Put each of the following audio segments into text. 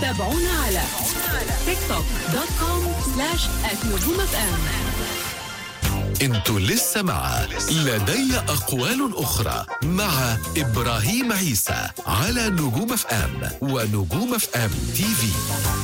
تابعونا على تيك توك دوت كوم سلاش نجوم اف ام انتوا لسه مع لدي أقوال أخرى مع إبراهيم عيسى على نجوم اف ام ونجوم اف ام تي في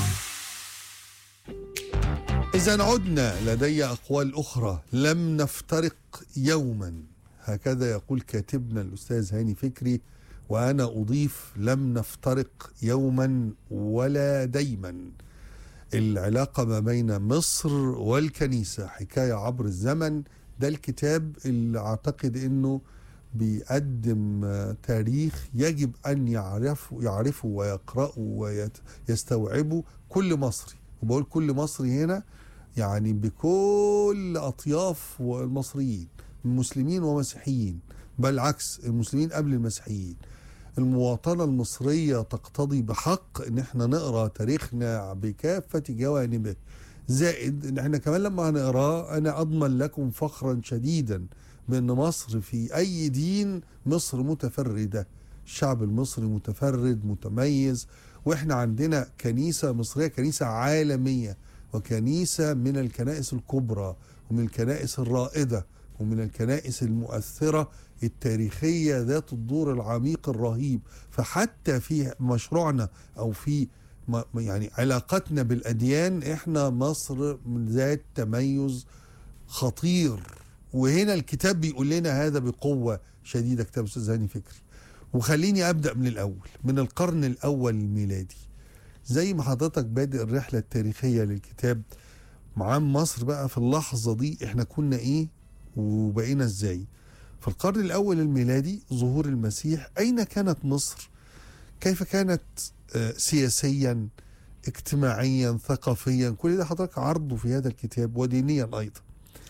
إذا عدنا لدي أقوال أخرى لم نفترق يوما هكذا يقول كاتبنا الأستاذ هاني فكري وأنا أضيف لم نفترق يوما ولا دايما العلاقة ما بين مصر والكنيسة حكاية عبر الزمن ده الكتاب اللي أعتقد أنه بيقدم آه، تاريخ يجب أن يعرفه يعرفه ويقرأه ويستوعبه كل مصري وبقول كل مصري هنا يعني بكل أطياف المصريين مسلمين ومسيحيين بل عكس المسلمين قبل المسيحيين المواطنة المصرية تقتضي بحق ان احنا نقرا تاريخنا بكافة جوانبه زائد ان احنا كمان لما هنقراه انا اضمن لكم فخرا شديدا بان مصر في اي دين مصر متفردة الشعب المصري متفرد متميز واحنا عندنا كنيسة مصرية كنيسة عالمية وكنيسة من الكنائس الكبرى ومن الكنائس الرائدة ومن الكنائس المؤثرة التاريخية ذات الدور العميق الرهيب فحتى في مشروعنا أو في م- يعني علاقتنا بالأديان إحنا مصر من ذات تميز خطير وهنا الكتاب بيقول لنا هذا بقوة شديدة كتاب أستاذ هاني فكري وخليني أبدأ من الأول من القرن الأول الميلادي زي ما حضرتك بادئ الرحلة التاريخية للكتاب مع مصر بقى في اللحظة دي احنا كنا ايه وبقينا ازاي في القرن الأول الميلادي ظهور المسيح أين كانت مصر كيف كانت آه، سياسيا اجتماعيا ثقافيا كل ده حضرتك عرضه في هذا الكتاب ودينيا أيضا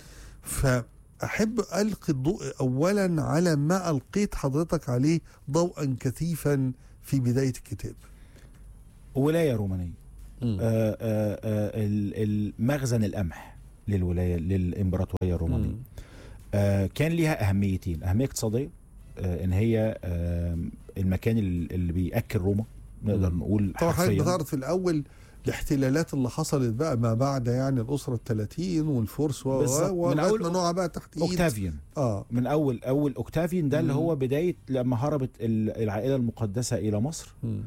فأحب ألقي الضوء أولا على ما ألقيت حضرتك عليه ضوءا كثيفا في بداية الكتاب ولايه رومانيه آه، آه، آه، ال- المخزن القمح للولايه للامبراطوريه الرومانيه مم. آه، كان ليها اهميتين اهميه اقتصاديه آه، ان هي آه، المكان اللي اللي بياكل روما نقدر مم. نقول طبعا حضرتك حرفياً. بتعرض في الاول الاحتلالات اللي حصلت بقى ما بعد يعني الاسره الثلاثين والفرس و بالظبط. و- من لغاية أول ما نقع بقى تحت ايد اوكتافيان اه من اول اول اوكتافيان ده اللي مم. هو بدايه لما هربت ال- العائله المقدسه الى مصر مم.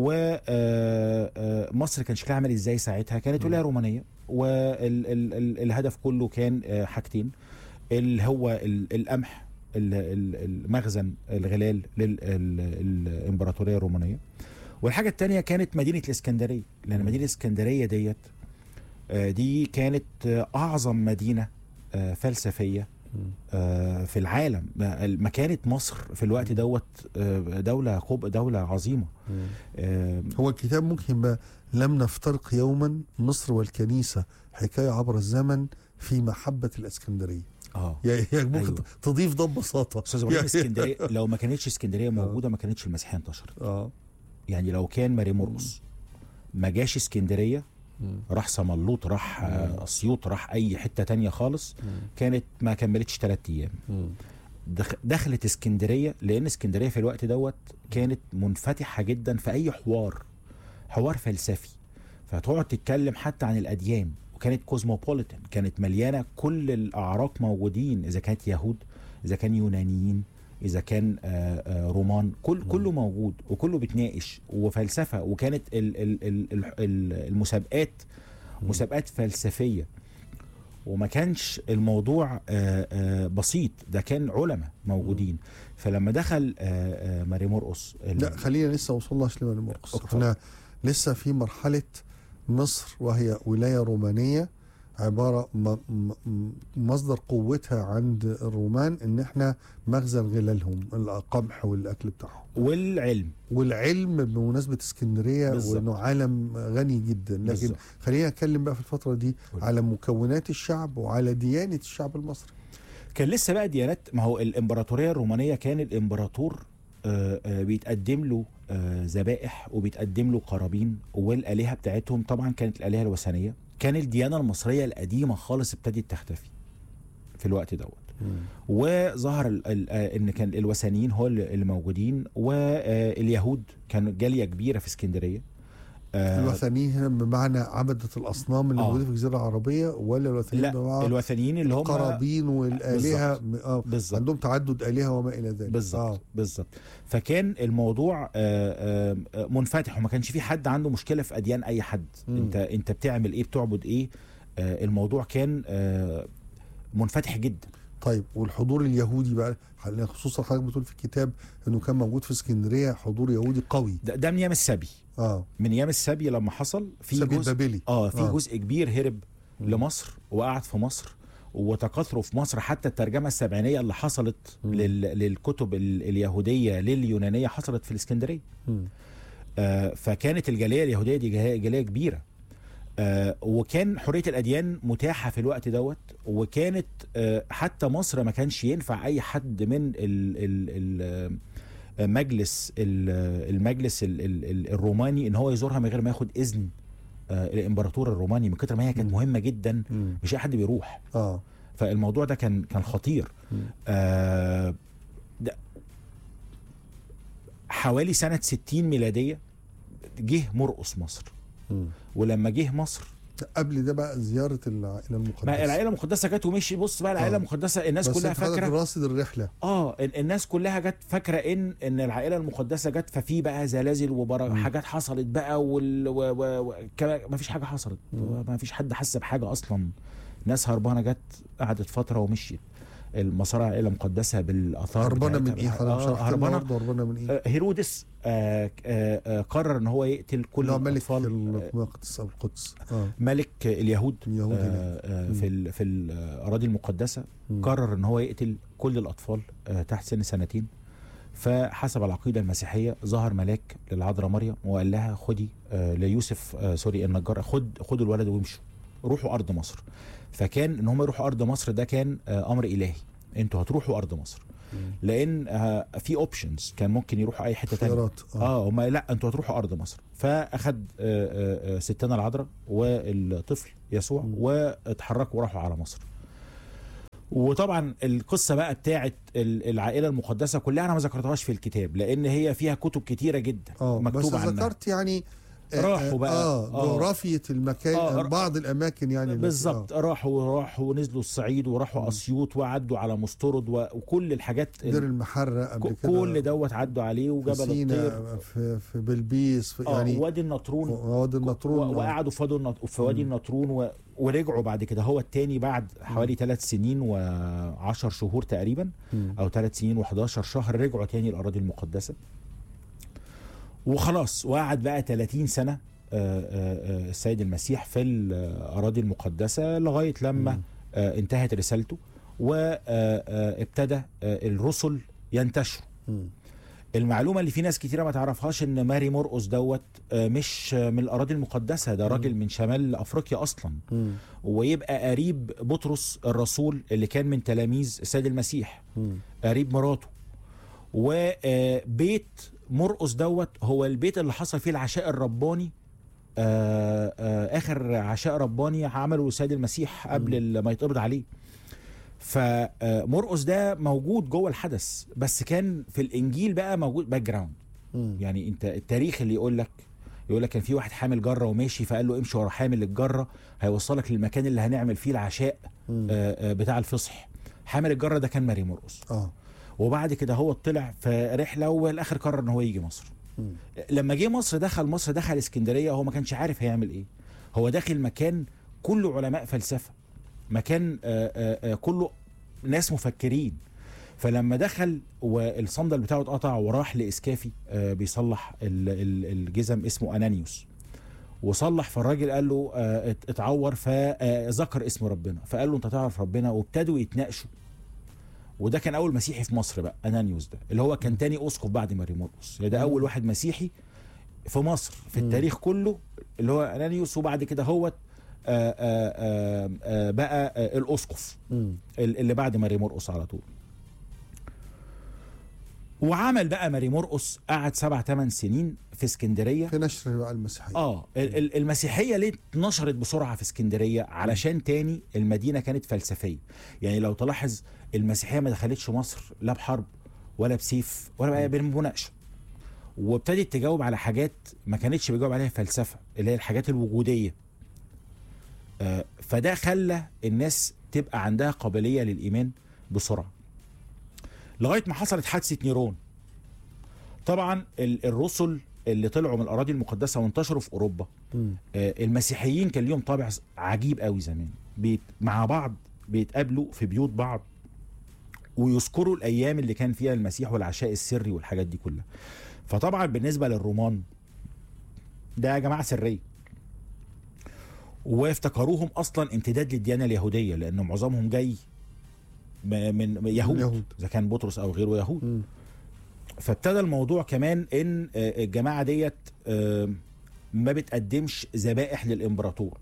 ومصر كان شكلها عامل ازاي ساعتها كانت ولايه رومانيه والهدف كله كان آه، حاجتين اللي هو ال- القمح ال- ال- المخزن الغلال للامبراطوريه الرومانيه والحاجه الثانيه كانت مدينه الاسكندريه لان مدينه الاسكندريه ديت آه، دي كانت آه، اعظم مدينه آه، فلسفيه آه، في العالم مكانه مصر في الوقت دوت آه، دوله قب دوله عظيمه مم. آه، هو الكتاب ممكن يبقى لم نفترق يوما مصر والكنيسه حكايه عبر الزمن في محبه الاسكندريه اه يعني يعني ممكن أيوه. تضيف ده ببساطه استاذ ابراهيم يعني- اسكندريه لو ما كانتش اسكندريه موجوده ما كانتش المسيحيه انتشرت اه يعني لو كان ماري مرقص ما جاش اسكندريه مم. راح سملوط راح آه، اسيوط راح اي حته تانية خالص مم. كانت ما كملتش ثلاث ايام مم. دخ- دخلت اسكندريه لان اسكندريه في الوقت دوت كانت منفتحه جدا في اي حوار حوار فلسفي فتقعد تتكلم حتى عن الاديان وكانت كوزموبوليتان كانت مليانه كل الاعراق موجودين اذا كانت يهود اذا كان يونانيين اذا كان آه، آه، رومان كل كله موجود وكله بيتناقش وفلسفه وكانت ال- ال- ال- ال- ال- المسابقات مسابقات فلسفيه وما كانش الموضوع آه، آه، بسيط ده كان علماء موجودين فلما دخل آه، آه، ماري مرقص ال- لا خلينا لسه وصلناش لمن مرقص اتفضل. احنا لسه في مرحله مصر وهي ولايه رومانيه عباره م- م- م- مصدر قوتها عند الرومان ان احنا مخزن غلالهم القمح والاكل بتاعهم والعلم والعلم بمناسبه اسكندريه بالظبط. وانه عالم غني جدا لكن بالظبط. خلينا نتكلم بقى في الفتره دي قول. على مكونات الشعب وعلى ديانه الشعب المصري كان لسه بقى ديانات ما هو الامبراطوريه الرومانيه كان الامبراطور آه، آه، بيتقدم له آه، ذبائح وبيتقدم له قرابين والالهه بتاعتهم طبعا كانت الالهه الوثنيه كان الديانه المصريه القديمه خالص ابتدت تختفي في الوقت دوت وظهر ال- ال- آه، ان كان الوثنيين هو اللي اللي موجودين واليهود كانوا جاليه كبيره في اسكندريه آه الوثنيين هنا بمعنى عبدة الأصنام اللي آه. موجودة في الجزيرة العربية ولا الوثنيين لا بمعنى الوثنيين اللي هم القرابين والآلهة بالظبط. آه. بالظبط عندهم تعدد آلهة وما إلى ذلك بالظبط آه. بالظبط فكان الموضوع آه، آه، آه، منفتح وما كانش في حد عنده مشكله في اديان اي حد مم. انت انت بتعمل ايه بتعبد ايه آه، الموضوع كان آه، منفتح جدا طيب والحضور اليهودي بقى خصوصا حضرتك بتقول في الكتاب انه كان موجود في اسكندريه حضور يهودي قوي ده, ده من ايام السبي اه من ايام السبي لما حصل في سبي جزء البابلي اه في آه. جزء كبير هرب مم. لمصر وقعد في مصر وتكاثروا في مصر حتى الترجمه السبعينيه اللي حصلت مم. لل... للكتب ال... اليهوديه لليونانيه حصلت في الاسكندريه مم. آه، فكانت الجاليه اليهوديه دي جاليه جالية كبيره آه، وكان حريه الاديان متاحه في الوقت دوت وكانت آه، حتى مصر ما كانش ينفع اي حد من ال ال ال آه، مجلس ال- المجلس ال- ال- ال- الروماني ان هو يزورها من غير ما ياخد اذن آه، الامبراطور الروماني من كتر ما هي كانت مم. مهمه جدا مم. مش اي حد بيروح اه فالموضوع ده كان كان خطير مم. آه، ده حوالي سنه 60 ميلاديه جه مرقص مصر مم. ولما جه مصر قبل ده بقى زياره العائله المقدسه ما العائله المقدسه جت ومشي بص بقى العائله آه. المقدسه الناس بس كلها انت حضرتك فاكره راصد الرحله اه ال- الناس كلها جت فاكره ان ان العائله المقدسه جت ففي بقى زلازل وبرا مم. حاجات حصلت بقى وال و و و كما- ما فيش حاجه حصلت مم. ما فيش حد حس بحاجه اصلا ناس هربانه جت قعدت فتره ومشيت المصارع العائله مقدسه بالاثار هربانه من بتاعتها ايه بقى. حضرتك آه شرحت لنا هربانه برضه هربانه من ايه؟ آه، هيرودس آه آه آه قرر ان هو يقتل كل اللي هو ملك الاطفال المقدس او القدس اه ملك اليهود اليهود هناك. آه آه مم. في ال- في الاراضي المقدسه مم. قرر ان هو يقتل كل الاطفال آه تحت سن سنتين فحسب العقيده المسيحيه ظهر ملاك للعذراء مريم وقال لها خدي آه ليوسف آه سوري النجار خد خدوا الولد وامشوا روحوا ارض مصر فكان ان هم يروحوا ارض مصر ده كان آه امر الهي انتوا هتروحوا ارض مصر مم. لان آه في اوبشنز كان ممكن يروحوا اي حته تانية خيارات اه هم لا انتوا هتروحوا ارض مصر فاخد آه، آه، آه، ستنا العذراء والطفل يسوع مم. واتحركوا وراحوا على مصر وطبعا القصه بقى بتاعت ال- العائله المقدسه كلها انا ما ذكرتهاش في الكتاب لان هي فيها كتب كتيره جدا اه بس مكتوب عنها ذكرت يعني آه، راحوا بقى. اه آه. جغرافيه المكان آه، آه بعض الاماكن يعني التي- بالظبط راحوا راحوا ونزلوا الصعيد وراحوا مم. اسيوط وعدوا على مسترد و- وكل الحاجات آه. دير المحرة قبل ك- كده كل دوت عدوا عليه في وجبل الطير سينا في في بلبيس في اه يعني وادي النطرون وادي النطرون و- آه. وقعدوا في وادي النط- في وادي مم. النطرون و... ورجعوا بعد كده هو التاني بعد حوالي ثلاث سنين و10 شهور تقريبا مم. او ثلاث سنين و11 شهر رجعوا تاني الاراضي المقدسه وخلاص وقعد بقى 30 سنه آه، آه، آه، السيد المسيح في الاراضي المقدسه لغايه لما مم. آه، انتهت رسالته وابتدى الرسل ينتشروا مم. المعلومه اللي في ناس كتيره ما تعرفهاش ان ماري مرقس دوت آه، مش آه، من الاراضي المقدسه ده راجل من شمال افريقيا اصلا مم. ويبقى قريب بطرس الرسول اللي كان من تلاميذ السيد المسيح مم. قريب مراته وبيت مرقس دوت هو البيت اللي حصل فيه العشاء الرباني آه، آه، اخر عشاء رباني عمله السيد المسيح قبل ما يتقبض عليه فمرقس ده موجود جوه الحدث بس كان في الانجيل بقى موجود باك جراوند مم. يعني انت التاريخ اللي يقول لك يقول لك كان في واحد حامل جره وماشي فقال له امشي ورا حامل الجره هيوصلك للمكان اللي هنعمل فيه العشاء مم. آه، آه، بتاع الفصح حامل الجره ده كان ماري مرقس اه وبعد كده هو طلع في رحله والاخر قرر ان هو يجي مصر مم. لما جه مصر دخل مصر دخل اسكندريه هو ما كانش عارف هيعمل ايه هو داخل مكان كله علماء فلسفه مكان آه، آه، آه، كله ناس مفكرين فلما دخل والصندل بتاعه اتقطع وراح لاسكافي آه، بيصلح ال- ال- الجزم اسمه انانيوس وصلح فالراجل قال له آه، ات- اتعور فذكر اسم ربنا فقال له انت تعرف ربنا وابتدوا يتناقشوا وده كان اول مسيحي في مصر بقى انانيوس ده اللي هو كان تاني اسقف بعد ماري مرقس يعني ده اول واحد مسيحي في مصر في مم. التاريخ كله اللي هو انانيوس وبعد كده هو بقى آه، الاسقف مم. ال- اللي بعد ماري مرقس على طول وعمل بقى ماري مرقس قعد سبع ثمان سنين في اسكندريه في نشر بقى المسيحيه اه ال- ال- المسيحيه ليه اتنشرت بسرعه في اسكندريه علشان تاني المدينه كانت فلسفيه يعني لو تلاحظ المسيحيه ما دخلتش مصر لا بحرب ولا بسيف ولا بقى بمناقشه وابتدت تجاوب على حاجات ما كانتش بيجاوب عليها فلسفه اللي هي الحاجات الوجوديه آه، فده خلى الناس تبقى عندها قابليه للايمان بسرعه لغايه ما حصلت حادثه نيرون طبعا ال- الرسل اللي طلعوا من الاراضي المقدسه وانتشروا في اوروبا مم. آه، المسيحيين كان ليهم طابع عجيب قوي زمان بيت مع بعض بيتقابلوا في بيوت بعض ويذكروا الايام اللي كان فيها المسيح والعشاء السري والحاجات دي كلها فطبعا بالنسبه للرومان ده يا جماعه سريه وافتكروهم اصلا امتداد للديانه اليهوديه لان معظمهم جاي م- من يهود اليهود. اذا كان بطرس او غيره يهود مم. فابتدى الموضوع كمان ان آه، الجماعه ديت آه، ما بتقدمش ذبائح للامبراطور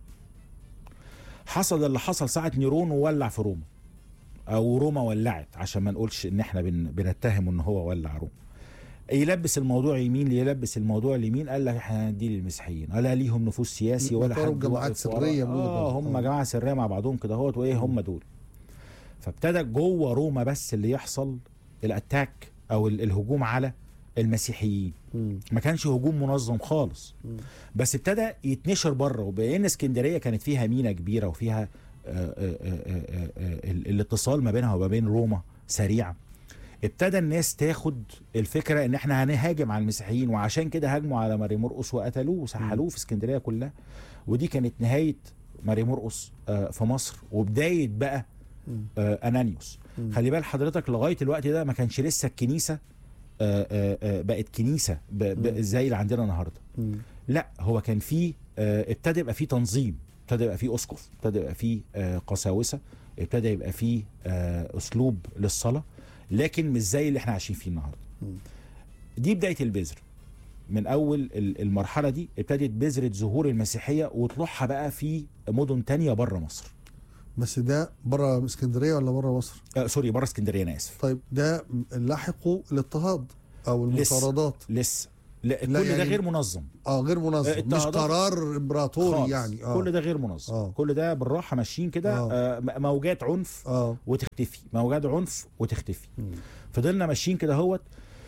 حصل اللي حصل ساعه نيرون وولع في روما او روما ولعت عشان ما نقولش ان احنا بن بنتهم ان هو ولع روما يلبس الموضوع يمين يلبس الموضوع اليمين قال لك احنا هندي للمسيحيين ولا ليهم نفوذ سياسي ولا بيختاروا حد جماعات واقف ورا. سرية من اه بعض. هم آه. جماعه سريه مع بعضهم كده اهوت وايه هم دول فابتدى جوه روما بس اللي يحصل الاتاك او ال- الهجوم على المسيحيين مم. ما كانش هجوم منظم خالص مم. بس ابتدى يتنشر بره وبان اسكندريه كانت فيها مينا كبيره وفيها آه، آه، آه، آه، آه، ال- الاتصال ما بينها وما بين روما سريع ابتدى الناس تاخد الفكره ان احنا هنهاجم على المسيحيين وعشان كده هاجموا على ماري مرقس وقتلوه وسحلوه في اسكندريه كلها ودي كانت نهايه ماري مرقس آه، في مصر وبدايه بقى مم. آه، انانيوس مم. خلي بال حضرتك لغايه الوقت ده ما كانش لسه الكنيسه آه، آه، آه، بقت كنيسه ب- ب- مم. زي اللي عندنا النهارده مم. لا هو كان في آه، ابتدى يبقى في تنظيم ابتدى يبقى في اسقف ابتدى يبقى في آه، قساوسه ابتدى يبقى في آه، اسلوب للصلاه لكن مش زي اللي احنا عايشين فيه النهارده مم. دي بدايه البذر من اول ال- المرحله دي ابتدت بذره ظهور المسيحيه وطلوعها بقى في مدن تانية بره مصر بس ده بره اسكندريه ولا بره مصر؟ آه سوري بره اسكندريه انا اسف طيب ده لاحقوا الاضطهاد او لسه. المطاردات لسه لا كل لا ده يعني- غير منظم اه غير منظم آه، مش اضطهادات قرار امبراطوري خالص. يعني اه كل ده غير منظم آه. كل ده بالراحه ماشيين كده آه. آه. م- موجات عنف اه وتختفي موجات عنف وتختفي مم. فضلنا ماشيين كده هوت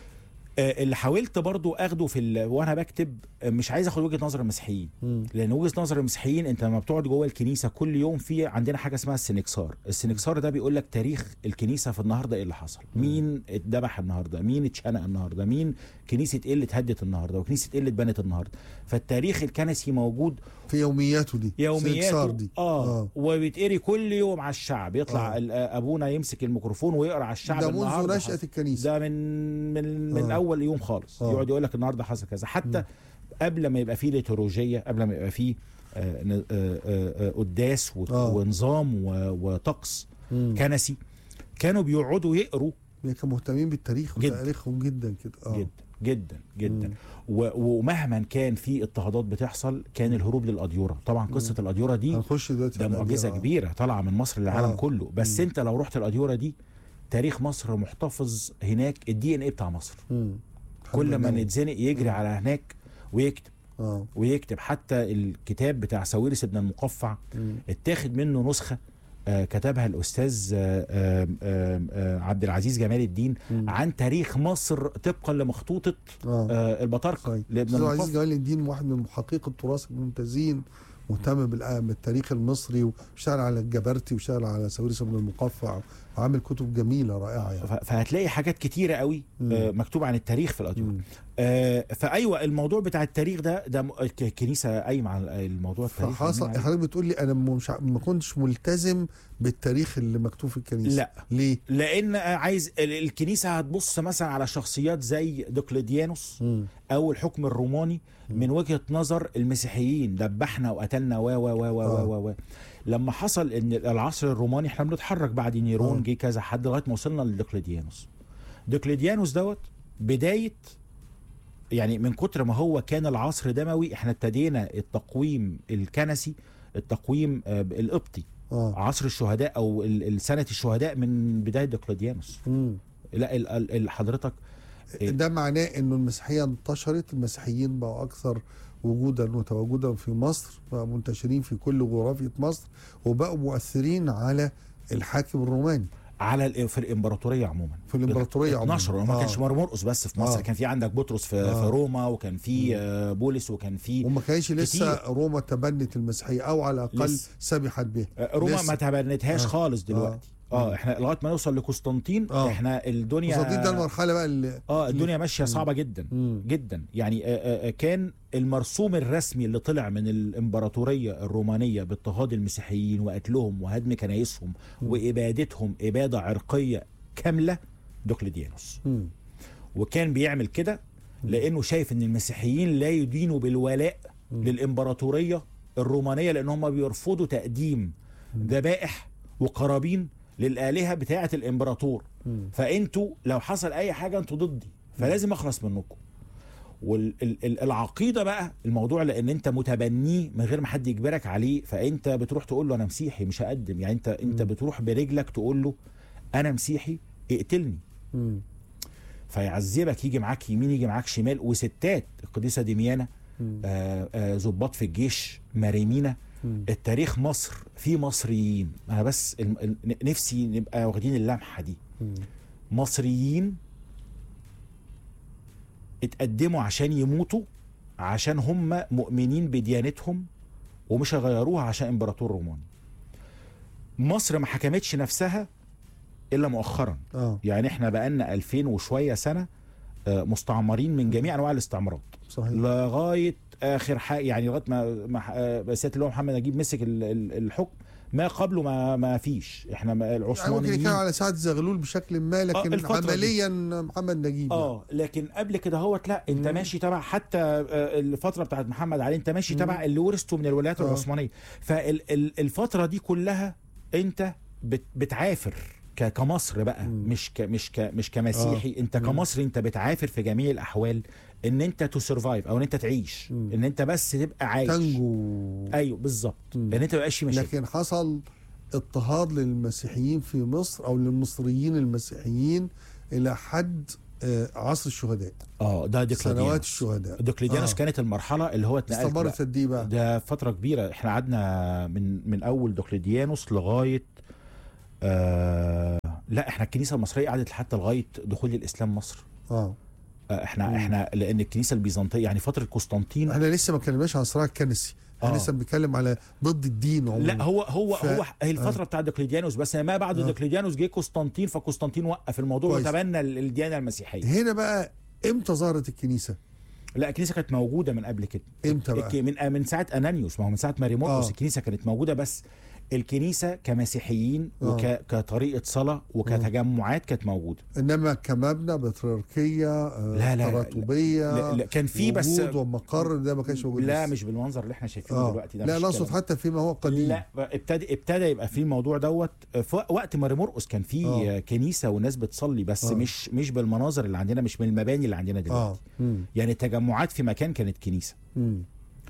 آه، اللي حاولت برضو اخده في ال... وانا بكتب آه، مش عايز اخد وجهه نظر المسيحيين مم. لان وجهه نظر المسيحيين انت لما بتقعد جوه الكنيسه كل يوم في عندنا حاجه اسمها السنكسار السنكسار ده بيقول لك تاريخ الكنيسه في النهارده ايه اللي حصل مين اتذبح النهارده مين اتشنق النهارده مين كنيسه ايه اللي اتهدت النهارده وكنيسه ايه اللي اتبنت النهارده فالتاريخ الكنسي موجود في يومياته دي سنكسار يومياته دي اه, آه. وبيتقري كل يوم على الشعب يطلع آه. آه. ابونا يمسك الميكروفون ويقرا على الشعب ده منذ النهارده نشأة حصل. الكنيسة ده من من من آه. اول يوم خالص آه. يقعد يقول لك النهارده حصل كذا حتى قبل ما يبقى فيه ليتروجيه قبل ما يبقى فيه آه، ن- آه، آه، آه، قداس و- آه. ونظام و- وطقس مم. كنسي كانوا بيقعدوا يقروا كانوا مهتمين بالتاريخ جدا. وتاريخهم جدا كده اه جدا جدا جدا مم. و- ومهما كان في اضطهادات بتحصل كان الهروب للاديره طبعا قصه الاديره دي هنخش دلوقتي ده على معجزه الأديرة. كبيره طالعه من مصر للعالم آه. كله بس مم. انت لو رحت الاديره دي تاريخ مصر محتفظ هناك الدي ان ايه بتاع مصر مم. كل ما حلو أوي. نتزنق يجري على هناك ويكتب اه ويكتب حتى الكتاب بتاع ساويرس ابن المقفع مم. اتاخد منه نسخه آه كتبها الاستاذ آه آه آه آه عبد العزيز جمال الدين مم. عن تاريخ مصر طبقا لمخطوطه اه آه البطاركه صحيح لابن استاذ عزيز المقفع جمال الدين واحد من محققي التراث الممتازين مهتم بالآ- بالتاريخ المصري واشتغل على الجبرتي واشتغل على ساويرس بن المقفع وعامل كتب جميله رائعه يعني ف- فهتلاقي حاجات كتيره قوي مم. آه مكتوب عن التاريخ في الاديره مم. آه فايوه الموضوع بتاع التاريخ ده ده م- ك- الكنيسه قايمه على الموضوع التاريخ فحصل قايمة عليه. حضرتك بتقول لي انا مش ع- ما كنتش ملتزم بالتاريخ اللي مكتوب في الكنيسه لا ليه؟ لان عايز ال- الكنيسه هتبص مثلا على شخصيات زي دقلديانوس مم. او الحكم الروماني من وجهه نظر المسيحيين ذبحنا وقتلنا و و و و آه. و و لما حصل ان العصر الروماني احنا بنتحرك بعد آه. نيرون جه كذا حد لغايه ما وصلنا لدقلديانوس دقلديانوس دوت بدايه يعني من كتر ما هو كان العصر دموي احنا ابتدينا التقويم الكنسي التقويم آه، القبطي اه عصر الشهداء او ال- ال- سنه الشهداء من بدايه دقلديانوس مم. لا ال- ال- ال- حضرتك إيه؟ ده معناه انه المسيحيه انتشرت المسيحيين بقوا اكثر وجودا وتواجدا في مصر بقوا منتشرين في كل جغرافيا مصر وبقوا مؤثرين على الحاكم الروماني على ال- في الامبراطوريه عموما في الإمبراطورية عموما. اتنشروا ما آه. كانش مرقص بس في مصر آه. كان في عندك بطرس في, آه. في روما وكان في آه، بولس وكان في وما كانش لسه كتير. روما تبنت المسيحيه او على الاقل لسه. سمحت به آه، روما لسه. ما تبنتهاش آه. خالص دلوقتي اه, احنا لغايه ما نوصل لقسطنطين آه. احنا الدنيا قسطنطين ده المرحله بقى اللي اه الدنيا ماشيه صعبه جدا مم. جدا يعني آه، آه، آه، كان المرسوم الرسمي اللي طلع من الامبراطوريه الرومانيه باضطهاد المسيحيين وقتلهم وهدم كنايسهم وابادتهم اباده عرقيه كامله دوكليديانوس مم. وكان بيعمل كده لانه شايف ان المسيحيين لا يدينوا بالولاء للامبراطوريه الرومانيه لان هم بيرفضوا تقديم ذبائح وقرابين للالهه بتاعه الامبراطور فانتوا لو حصل اي حاجه انتوا ضدي فلازم اخلص منكم والعقيده بقى الموضوع لان انت متبنيه من غير ما حد يجبرك عليه فانت بتروح تقول له انا مسيحي مش هقدم يعني انت انت بتروح برجلك تقول له انا مسيحي اقتلني مم. فيعذبك يجي معاك يمين يجي معاك شمال وستات القديسه دميانه آه، آه، ضباط في الجيش مريمينا التاريخ مصر فيه مصريين انا بس الم- ال- نفسي نبقى واخدين اللمحه دي مصريين اتقدموا عشان يموتوا عشان هم مؤمنين بديانتهم ومش هيغيروها عشان امبراطور روماني مصر ما حكمتش نفسها الا مؤخرا اه يعني احنا بقالنا 2000 وشويه سنه آه، مستعمرين من جميع انواع الاستعمارات صحيح لغايه اخر حاجه يعني لغايه ما ما آه، سياده اللواء محمد نجيب مسك ال- ال- الحكم ما قبله ما ما فيش احنا ما- يعني ممكن العثمانيين يتكلم على سعد زغلول بشكل ما لكن الفترة دي. عمليا محمد نجيب يعني. اه لكن قبل كده هوت لا انت ماشي تبع حتى آه، الفتره بتاعت محمد علي انت ماشي تبع اللي ورثته من الولايات آه. العثمانيه فالفتره دي كلها انت بت- بتعافر ك- كمصر بقى مش ك مش ك مش كمسيحي انت كمصري انت بتعافر في جميع الاحوال ان انت تو سرفايف او ان انت تعيش ان انت بس تبقى عايش تنجو ايوه بالظبط ان انت ما يبقاش في مشاكل لكن حصل اضطهاد للمسيحيين في مصر او للمصريين المسيحيين الى حد آه، عصر الشهداء اه ده سنوات ديكلاديانوس الشهداء ديكلاديانوس آه. كانت المرحله اللي هو اتنقلت بقى. استمرت قد ايه بقى؟ ده فترة كبيرة احنا قعدنا من من اول دوكليديانوس لغاية آه لا احنا الكنيسة المصرية قعدت حتى لغاية دخول الاسلام مصر اه آه احنا احنا لان الكنيسة البيزنطية يعني فترة قسطنطين احنا لسه ما اتكلمناش عن الصراع الكنسي احنا آه. لسه بنتكلم على ضد الدين عموما لا هو هو ف- هو هي الفترة بتاعت ديوكليديانوس بس ما بعد آه. ديوكليديانوس جه قسطنطين فقسطنطين وقف الموضوع كويس. وتبنى ال- الديانة المسيحية هنا بقى امتى ظهرت الكنيسه؟ لا الكنيسة كانت موجودة من قبل كده امتى بقى؟ الك- من من ساعه انانيوس ما هو من ساعه ماري مرقس آه. الكنيسه كانت موجوده بس الكنيسه كمسيحيين آه. وكطريقه صلاه وكتجمعات كانت موجوده انما كمبنى بطريركيه آه، لا، لا، لا، تراتبيه لا, لا كان في بس وجود ومقر ده ما كانش موجود لا لسه. مش بالمنظر اللي احنا شايفينه آه. دلوقتي ده لا مش نقصد كلام. حتى فيما هو قديم لا ابتدى ابتدى يبقى في الموضوع دوت في وقت ماري مرقس كان في آه. كنيسه والناس بتصلي بس آه. مش مش بالمناظر اللي عندنا مش من المباني اللي عندنا اه دلوقتي مم. يعني التجمعات في مكان كانت كنيسه مم.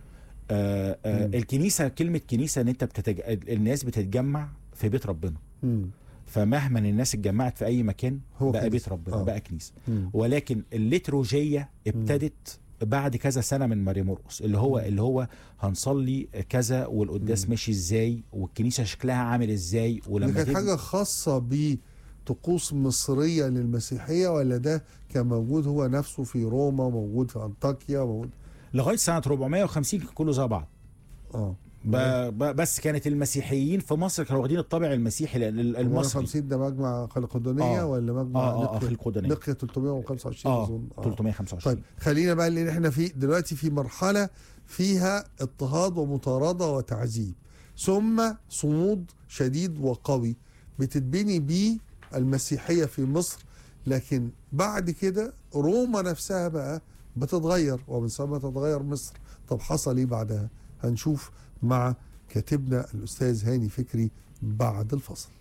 آه آه الكنيسه كلمه كنيسه ان انت بتتج... الناس بتتجمع في بيت ربنا مم. فمهما الناس اتجمعت في اي مكان هو بقى كنيسة. بيت ربنا آه. بقى كنيسه مم. ولكن الليتروجيه ابتدت بعد كذا سنه من ماري مرقس اللي هو اللي هو هنصلي كذا والقداس ماشي ازاي والكنيسه شكلها عامل ازاي دي ولما كانت تبني- حاجه خاصه بطقوس مصريه للمسيحيه ولا ده كان موجود هو نفسه في روما موجود في انطاكيا موجود لغايه سنه 450 كان كله زي بعض اه ب... ب... بس كانوا المسيحيين في مصر كانوا واخدين الطابع المسيحي لان ال- المصري 50 ده مجمع خلقدونيه آه. ولا مجمع اه اه, آه نقية- في القدنيه نقية 325 اه اظن 325 طيب خلينا بقى اللي احنا فيه دلوقتي في مرحله فيها اضطهاد ومطارده وتعذيب ثم صمود شديد وقوي بتتبني بيه المسيحيه في مصر لكن بعد كده روما نفسها بقى بتتغير ومن ثم تتغير مصر طب حصل ايه بعدها هنشوف مع كاتبنا الاستاذ هاني فكري بعد الفصل